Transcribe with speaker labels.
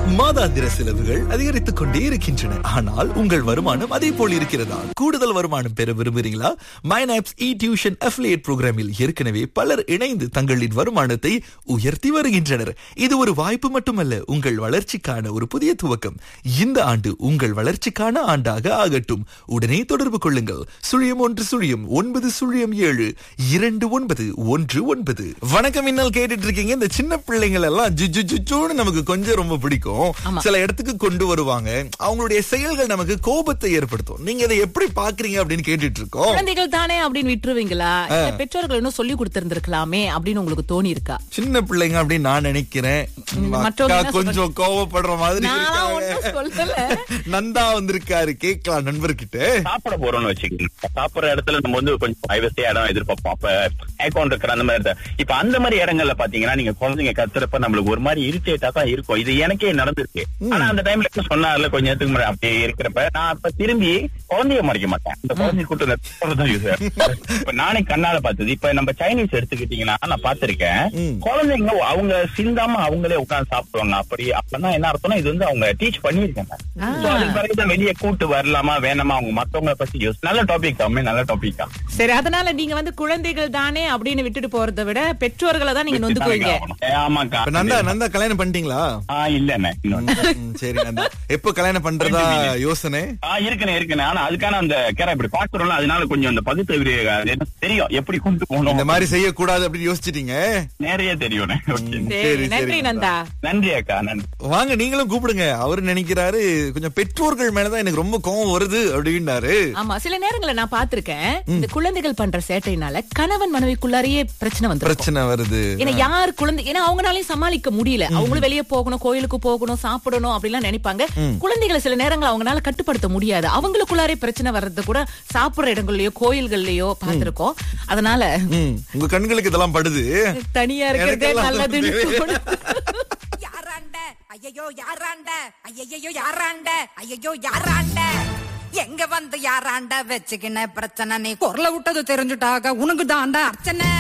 Speaker 1: மாதாந்திர செலவுகள் அதிகரித்துக் கொண்டே இருக்கின்றன ஆனால் உங்கள் வருமானம் அதே போல் இருக்கிறதா கூடுதல் வருமானம் பெற விரும்புகிறீங்களா மைனாப்ஸ் இ டியூஷன் அஃபிலியேட் புரோகிராமில் ஏற்கனவே பலர் இணைந்து தங்களின் வருமானத்தை உயர்த்தி வருகின்றனர் இது ஒரு வாய்ப்பு மட்டுமல்ல உங்கள் வளர்ச்சிக்கான ஒரு புதிய துவக்கம் இந்த ஆண்டு உங்கள் வளர்ச்சிக்கான ஆண்டாக ஆகட்டும் உடனே தொடர்பு கொள்ளுங்கள் சுழியம் ஒன்று சுழியம் ஒன்பது சுழியம் ஏழு இரண்டு ஒன்பது ஒன்று ஒன்பது வணக்கம் இன்னல் கேட்டுட்டு இருக்கீங்க இந்த சின்ன பிள்ளைங்கள் எல்லாம் ஜுஜு ஜுஜுன்னு நமக்கு கொஞ்சம் ரொம்ப பிடிக்கும் சில இடத்துக்கு கொண்டு வருவாங்க அவங்களுடைய செயல்கள் நமக்கு கோபத்தை ஏற்படுத்தும் நீங்க இதை எப்படி பாக்குறீங்க அப்படின்னு கேட்டுட்டு இருக்கோம்
Speaker 2: குழந்தைகள் தானே அப்படின்னு விட்டுருவீங்களா இல்ல பெற்றோர்கள் இன்னும் சொல்லி கொடுத்திருந்திருக்கலாமே அப்படின்னு உங்களுக்கு தோணி இருக்கா
Speaker 1: சின்ன பிள்ளைங்க அப்படின்னு நான் நினைக்கிறேன் உங்க
Speaker 2: மற்றவங்க
Speaker 1: அக்கா
Speaker 2: என்ன
Speaker 1: கொஞ்சம் கோவப்படுற மாதிரி
Speaker 2: நான் ஒண்ணும்
Speaker 1: இருக்காங்க
Speaker 2: சொல்லல
Speaker 1: நந்தா வந்திருக்காரு கேட்கலாம் நண்பர்கிட்ட
Speaker 3: சாப்பிட போறோம்னு வச்சுக்கோங்க சாப்பிடுற இடத்துல நம்ம வந்து கொஞ்சம் பிரைவசி இடம் எதிர்பார்ப்போம் அப்ப அக்கௌண்ட் இருக்கிற அந்த மாதிரி தான். இப்ப அந்த மாதிரி இடங்கள்ல பாத்தீங்கன்னா நீங்க குழந்தைங்க கத்துறப்ப நம்மளுக்கு ஒரு மாதிரி இரிட்டேட்டா தான் இருக்கும் இது எனக்கே நடந்திருக்கு ஆனா அந்த டைம்ல என்ன சொன்னார்ல கொஞ்ச நேரத்துக்கு முன்னாடி அப்படியே இருக்கிறப்ப நான் அப்ப திரும்பி குழந்தைய மறைக்க மாட்டேன் இந்த குழந்தை கூட்டம் தான் யூஸ் இப்ப நானே கண்ணால பார்த்தது இப்ப நம்ம சைனீஸ் எடுத்துக்கிட்டீங்கன்னா நான் பாத்திருக்கேன் குழந்தைங்க அவங்க சிந்தாம அவங்களே உட்கார்ந்து சாப்பிடுவாங்க அப்படி அப்பதான் என்ன அர்த்தம்னா இது வந்து அவங்க டீச் பண்ணிருக்காங்க So, அதுக்கு பிறகுதான் வெளியே கூட்டு வரலாமா வேணாமா அவங்க மத்தவங்கள பத்தி யோசி நல்ல டாபிக் தான் நல்ல டாபிக் தான்
Speaker 2: சரி அதனால நீங்க வந்து குழந்தைகள் தானே அப்படின்னு விட்டுட்டு போறதை விட பெற்றோர்களை தான் நீங்க நொந்துக்குவீங்க
Speaker 3: ஏ, ஆமாக்கா
Speaker 1: இப்ப நந்தா நந்தா கல்யாணம் பண்ணிட்டீங்களா
Speaker 3: ஆ இல்லண்ணே இன்னொன்னு.
Speaker 1: ம், சரி நந்தா எப்போ கல்யாணம் பண்றதா யோசனை
Speaker 3: ஆ இருக்குண்ணே இருக்குண்ணே ஆனா அதுக்கான அந்த கேரா இப்படி பாக்குறோம்ல அதனால கொஞ்சம் அந்த பகுத்தறிவு அது எனக்கு தெரியும் எப்படி கொண்டு
Speaker 1: இந்த
Speaker 3: போகணும்
Speaker 1: மாதிரி செய்யக்கூடாது அப்படின்னு யோசிச்சிட்டீங்க
Speaker 3: நிறைய தெரியும்ண்ணே Okay.
Speaker 1: சரி,
Speaker 2: சரி
Speaker 1: சரி,
Speaker 2: நன்றி நந்தா
Speaker 3: நன்றி அக்கா நன்றி
Speaker 1: வாங்க நீங்களும் கூப்பிடுங்க அவரு நினைக்கிறாரு கொஞ்சம் பெற்றோர்கள் மேலதான் எனக்கு ரொம்ப கோவம் வருது அப்படின்னாரு
Speaker 2: ஆமா சில நேரங்கள்ல நான் பாத்திருக்கேன் இந்த குழந்தைகள் பண்ற சேட்டையினால கணவன் மனைவிக்குள்ளாரையே பிரச்சனை வந்து
Speaker 1: பிரச்சனை வருது
Speaker 2: ஏன்னா யார் குழந்தை ஏன்னா அவங்களாலையும் சமாளிக்க முடியல அவங்களும் வெளியே போகணும் கோயிலுக்கு போகணும் சாப்பிடணும் அப்படிலாம் நினைப்பாங்க குழந்தைகளை சில நேரங்கள் அவங்களால கட்டுப்படுத்த முடியாது அவங்களுக்குள்ளாரே பிரச்சனை வர்றது கூட சாப்பிடுற இடங்கள்லயோ கோயில்கள்லயோ பார்த்திருக்கோம் அதனால
Speaker 1: ம், உங்க கண்களுக்கு இதெல்லாம் படுது
Speaker 2: தனியா இருக்கிறதே
Speaker 1: எனக்கெல்லாம்
Speaker 2: நல்லதுன்னு
Speaker 1: தேவை.
Speaker 2: தோணுது.
Speaker 4: யாராண்ட ஐயையோ யாராண்ட ஐயையோ யாராண்ட ஐயையோ யாராண்ட எங்க வந்து யாராண்ட வச்சுக்கின பிரச்சனை நீ குரல விட்டது தெரிஞ்சுட்டாக உனக்கு தாண்டா அர்ச்சனை